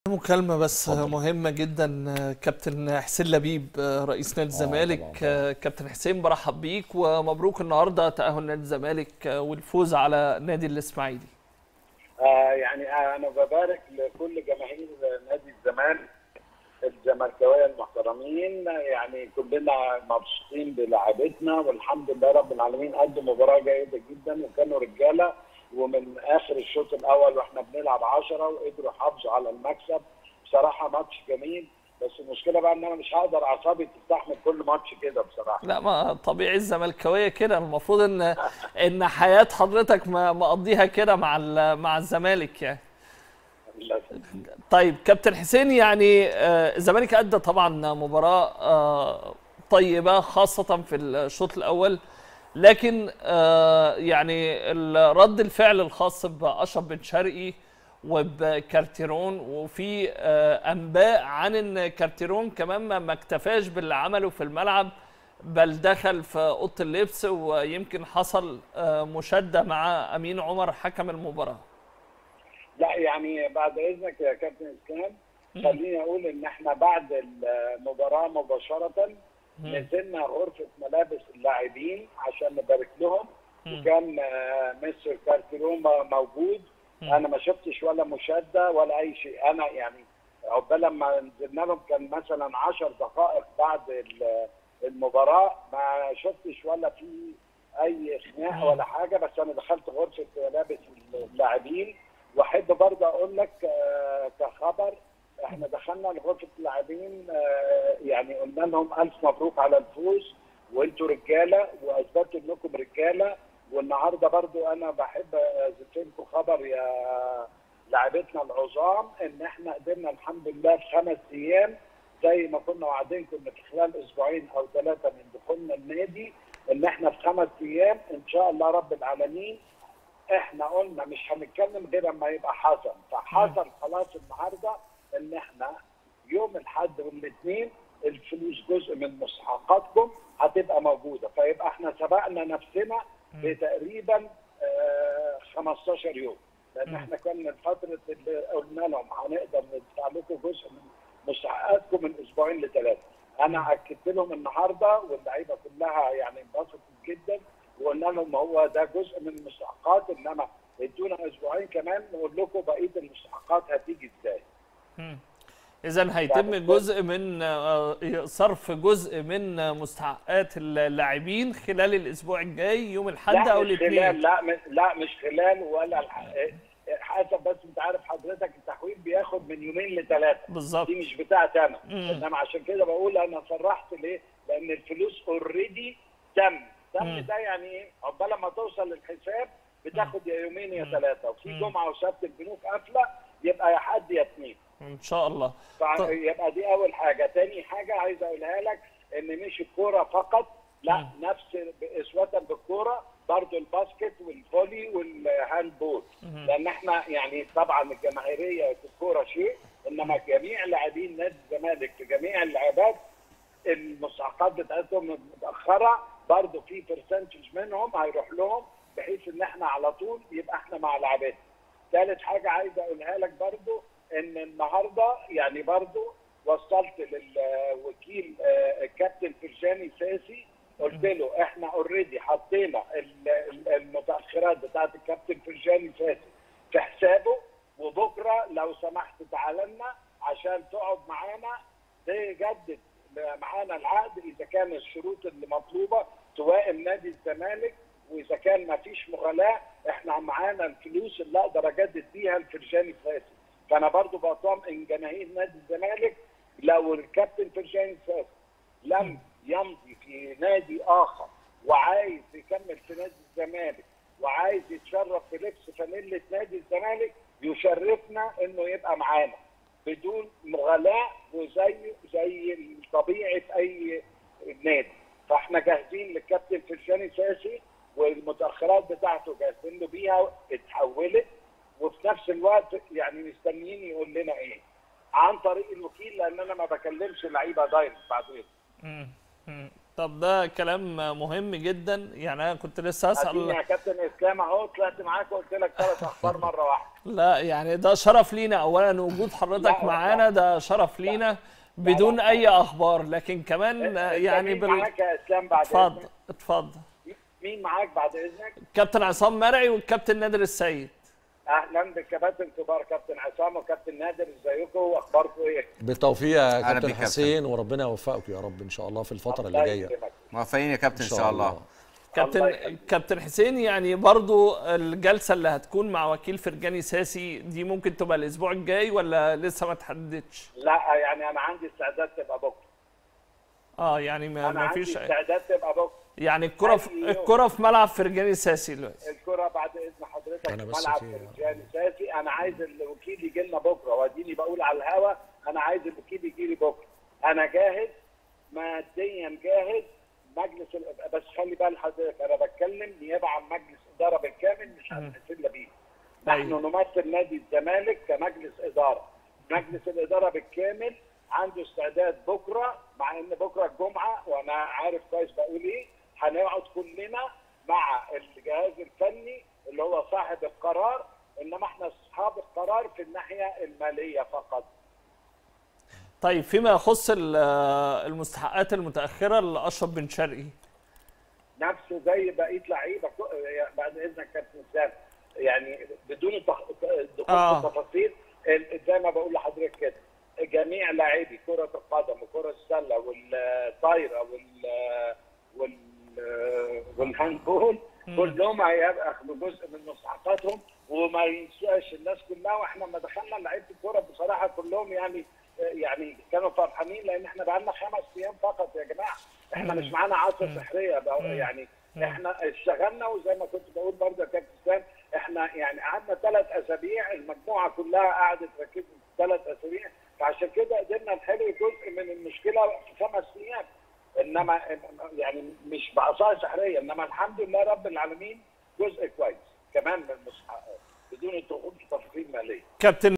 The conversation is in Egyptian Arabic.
مكالمة بس اتفضل. مهمة جدا كابتن حسين لبيب رئيس نادي الزمالك طبعاً، طبعاً. كابتن حسين برحب بيك ومبروك النهارده تأهل نادي الزمالك والفوز على نادي الإسماعيلي آه يعني آه انا ببارك لكل جماهير نادي الزمالك الزملكاويه المحترمين يعني كلنا مبسوطين بلاعبتنا والحمد لله رب العالمين قدموا مباراه جيده جدا وكانوا رجاله ومن اخر الشوط الاول واحنا بنلعب 10 وقدروا يحافظوا على المكسب بصراحه ماتش جميل بس المشكله بقى ان انا مش هقدر اعصابي تستحمل كل ماتش كده بصراحه لا ما طبيعي الزملكاوية كده المفروض ان ان حياة حضرتك ما- مقضيها كده مع ال- مع الزمالك يعني للاسف طيب كابتن حسين يعني آه، الزمالك ادى طبعا مباراه آه، طيبه خاصه في الشوط الاول لكن آه، يعني ال- رد الفعل الخاص باشرف بن شرقي وبكارتيرون وفي آه، انباء عن ان كارتيرون كمان ما- ما اكتفاش باللي عمله في الملعب بل دخل في اوضه اللبس ويمكن حصل آه، مشاده مع امين عمر حكم المباراه لا يعني بعد اذنك يا كابتن اسلام خليني اقول ان احنا بعد المباراه مباشره نزلنا غرفه ملابس اللاعبين عشان نبارك لهم وكان آه، مستر كارتيرون موجود انا ما شفتش ولا مشاده ولا اي شيء انا يعني عقبال لما نزلنا لهم كان مثلا 10 دقائق بعد ال- المباراه ما شفتش ولا في اي خناق ولا حاجه بس انا دخلت غرفه ملابس اللاعبين واحب برضه اقول لك آه، كخبر احنا دخلنا لغرفه اللاعبين آه، يعني قلنا لهم الف مبروك على الفوز وانتوا رجاله واثبتوا انكم رجاله والنهارده برضو انا بحب اذكر لكم خبر يا لاعبتنا العظام ان احنا قدرنا الحمد لله في خمس ايام زي ما كنا واعدينكم ان في خلال اسبوعين او ثلاثه من دخولنا النادي ان احنا في خمس ايام ان شاء الله رب العالمين احنا قلنا مش هنتكلم غير اما يبقى حصل فحصل خلاص النهارده ان احنا يوم الاحد والاثنين الفلوس جزء من مستحقاتكم هتبقى موجوده فيبقى احنا سبقنا نفسنا بتقريبا آه 15 يوم لان احنا كنا فتره اللي قلنا لهم هنقدر ندفع لكم جزء من مستحقاتكم من اسبوعين لثلاثه انا اكدت لهم النهارده واللعيبه كلها يعني انبسطت جدا وقلنا لهم هو ده جزء من المستحقات انما ادونا اسبوعين كمان نقول لكم بقيه المستحقات هتيجي ازاي إذا هيتم بعد جزء من آه، صرف جزء من مستحقات اللاعبين خلال الأسبوع الجاي يوم الأحد لا أو مش خلال الاثنين لا م- لا مش خلال ولا الح- حسب بس انت عارف حضرتك التحويل بياخد من يومين لثلاثه بالظبط دي مش بتاعتي انا مم. انما عشان كده بقول انا صرحت ليه؟ لان الفلوس اوريدي تم تم مم. ده يعني ايه؟ عقبال ما توصل للحساب بتاخد يا يومين يا ثلاثه وفي مم. جمعه وسبت البنوك قافله يبقى يا حد يا اثنين إن شاء الله طب- فيبقى دي اول حاجه تاني حاجه عايز اقولها لك ان مش الكوره فقط لا مم. نفس اسوه بالكوره برضه الباسكت والفولي والهاند بول مم. لان احنا يعني طبعا الجماهيريه في الكوره شيء انما جميع لاعبين نادي الزمالك في جميع اللعبات المستحقات بتاعتهم متاخره برضه في برسنتج منهم هيروح لهم بحيث ان احنا على طول يبقى احنا مع لعبتنا. ثالث حاجه عايز اقولها لك برضه ان النهارده يعني برضه وصلت للوكيل آه، الكابتن فرجاني ساسي قلت له احنا اوريدي حطينا ال- ال- المتاخرات بتاعت الكابتن فرجاني ساسي في حسابه وبكره لو سمحت تعالى لنا عشان تقعد معانا تجدد معانا العقد اذا كان الشروط اللي مطلوبه توائم نادي الزمالك واذا كان ما فيش مغالاه احنا معانا الفلوس اللي اقدر اجدد بيها الفرجاني فاسي فانا برضو بطمئن جماهير نادي الزمالك لو الكابتن فرجاني فاسي لم يمضي في نادي اخر وعايز يكمل في نادي الزمالك وعايز يتشرف في لبس فانيله نادي الزمالك يشرفنا انه يبقى معانا بدون مغالاه وزي زي الطبيعي في اي نادي فاحنا جاهزين للكابتن فرجاني ساسي والمتاخرات بتاعته جاهزين له بيها اتحولت وفي نفس الوقت يعني مستنيين يقول لنا ايه عن طريق الوكيل لان انا ما بكلمش لعيبه دايركت بعد ايه مم. مم. طب ده كلام مهم جدا يعني انا كنت لسه اديني اسال يا كابتن اسلام اهو طلعت معاك وقلت لك ثلاث اخبار مره واحده لا يعني ده شرف لينا اولا وجود حضرتك لا، معانا ده شرف لينا بدون لا. اي اخبار لكن كمان يعني مين بال معاك يا اسلام بعد اتفضل اذنك اتفضل مين معاك بعد اذنك كابتن عصام مرعي والكابتن نادر السيد اهلا بالكباتن كبار كابتن عصام وكابتن نادر ازيكم واخباركم ايه؟ بالتوفيق يا أهلا كابتن بيك يا حسين وربنا يوفقك يا رب ان شاء الله في الفتره اللي الله جايه يكرمك. موفقين يا كابتن ان شاء الله الله كابتن يخليك. كابتن حسين يعني برضو الجلسه اللي هتكون مع وكيل فرجاني ساسي دي ممكن تبقى الاسبوع الجاي ولا لسه ما تحددتش لا يعني انا عندي استعداد تبقى بكره اه يعني ما, انا ما عندي فيش استعداد تبقى بكره يعني الكره في أي يوم. الكره في ملعب فرجاني ساسي دلوقتي الكره بعد اذن حضرتك أنا في بس ملعب في- فرجاني ساسي انا عايز الوكيل يجي لنا بكره واديني بقول على الهوا انا عايز الوكيل يجي لي بكره انا جاهز ماديا جاهز مجلس ال- بس خلي بال حضرتك انا بتكلم نيابه عن مجلس اداره بالكامل مش عن حسين لبيب نحن أيوة. نمثل نادي الزمالك كمجلس اداره مجلس الاداره بالكامل عنده استعداد بكره مع ان بكره الجمعه وانا عارف كويس بقول ايه هنقعد كلنا مع الجهاز الفني اللي هو صاحب القرار انما احنا اصحاب القرار في الناحيه الماليه فقط طيب فيما يخص ال- المستحقات المتاخره لاشرف بن شرقي نفسه زي بقيه لعيبه كو- بعد اذنك كابتن اسلام يعني بدون التخ- الدخول آه. في التفاصيل ال- زي ما بقول لحضرتك كده جميع لاعبي كره القدم وكره السله والطايره وال وال والهاندبول كلهم هياخدوا جزء من مستحقاتهم وما ينساش الناس كلها واحنا لما دخلنا لعيبه الكوره بصراحه كلهم يعني يعني كانوا فرحانين لان احنا بقى لنا خمس ايام فقط يا جماعه احنا مش معانا عصا سحريه بقى يعني احنا اشتغلنا وزي ما كنت بقول برضه يا كابتن اسلام احنا يعني قعدنا ثلاث اسابيع المجموعه كلها قعدت ركزت ثلاث اسابيع فعشان كده قدرنا نحل جزء من المشكله في خمس ايام انما يعني مش بعصايه سحريه انما الحمد لله رب العالمين جزء كويس كمان من المستحقات بدون الدخول في تفاصيل ماليه كابتن